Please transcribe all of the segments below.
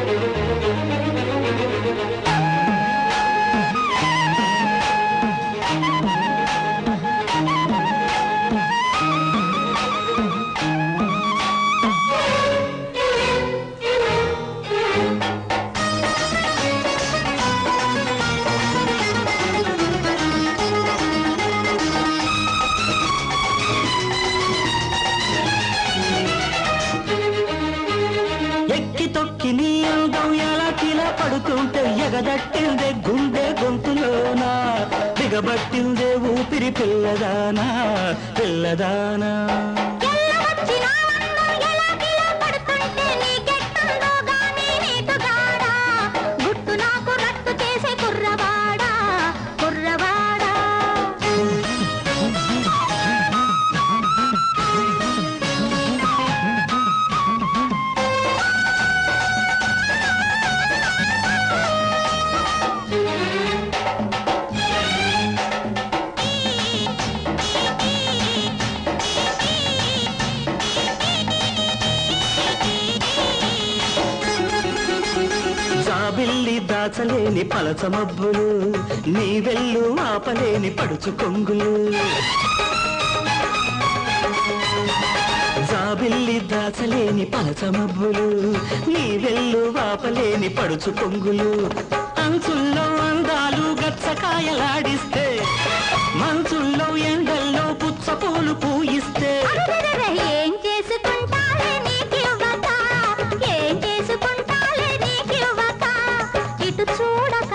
ఎక్కి తొక్కి నీ అందం ఎలా కిలా పడుతుంటే ఎగదట్టిందే గుండె గొంతులోన బిగబట్టిందే ఊపిరి పిల్లదానా పిల్లదానా ఎల్లవచ్చినా అందం ఎలాగిలా పడుతుంటే నీకెట్టుందో గానీ నీటుగాడా. గుట్టు నాకు రట్టు చేసే కుర్రవాడా కుర్రవాడా జాబిల్లి దాచలేని పలచ మబ్బులు నీ వెళ్ళు ఆపలేని పడుచు కొంగులు జాబిల్లి దాచలేని పలచ మబ్బులు నీ వెళ్ళు ఆపలేని పడుచు కొంగులు అంచుల్లో అందాలు గచ్చకాయలాడిస్తే మంచుల్లో ఎండల్లో పుచ్చపూలు పూయిస్తే అరెరెరె, ఏం చేసుకుంటాలే నీకివ్వక ఏం చేసుకుంటాలే నీకివ్వక ఇటు చూడక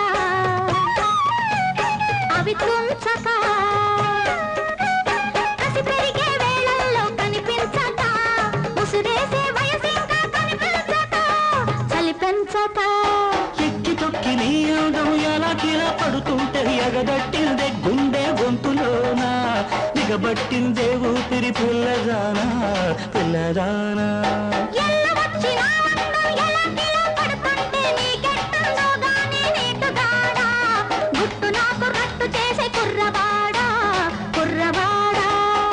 అవి తుంచక కసి పెరిగే వేళల్లో కనిపించక ముసురేసే వయసింకా కనిపించక చలి పెంచక ఎక్కి తొక్కి నీ అందం ఎలా కిలా పడుతుంటే ఎగదట్టిందే గుండె గొంతులోన దిగబట్టిందే ఊపిరి పిల్లదానా పిల్లదానా ఎల్లవచ్చినా అందం ఎలాగిలా పడుతుంటే నీకెట్టుందో గానీ నీటుగాడా. గుట్టు నాకు రట్టు చేసే కుర్రవాడా కుర్రవాడా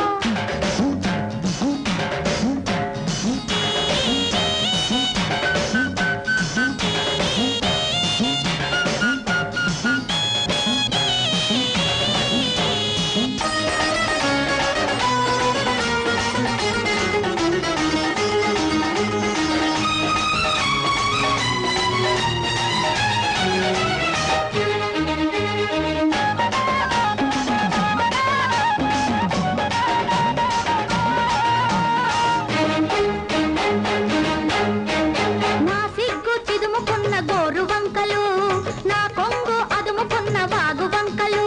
నా సిగ్గు చిదుముకున్న గోరు వంకలు నా కొంగు అదుముకున్న వాగు వంకలు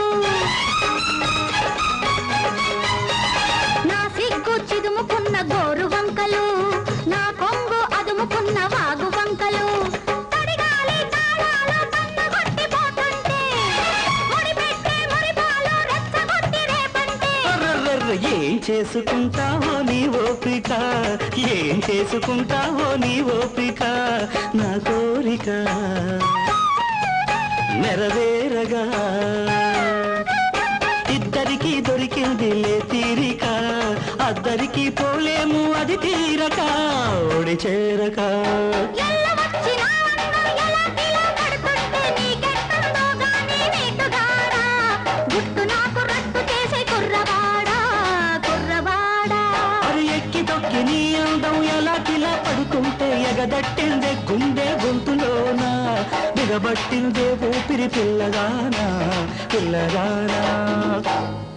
నా సిగ్గు చిదుముకున్న గోరు వంకలు నా కొంగు అదుముకున్న వాగు వంకలు తడిగాలి తాళాలు కన్నగొట్టిపోతుంటే ముడిపెట్టే మురిపాలు రెచ్చగొట్టి రేపంటే అర్రర్రర్ర, ఏం చేసుకుంటావో నీ ఓపిక ఏం చేసుకుంటావో నీ ఓపిక నా కోరిక నెరవేరగా ఇద్దరికి దొరికింది లే తీరిక అద్దరికి పోలేము అది తీరక ఓడి చేరక ఎల్లవచ్చినా అందం ఎలాగిలా పడుతుంటే నీకెట్టుందో గానీ నీటుగాడా. గుట్టు నాకు రట్టు చేసే కుర్రవాడా కుర్రవాడా మరి ఎక్కి తొక్కి నీ అందం ఎలా కిలా పడుతుంటే ఎగదట్టిందే గుండె గొంతులోన బిగబట్టిందే ఊపిరి పిల్లగానా పిల్లగానా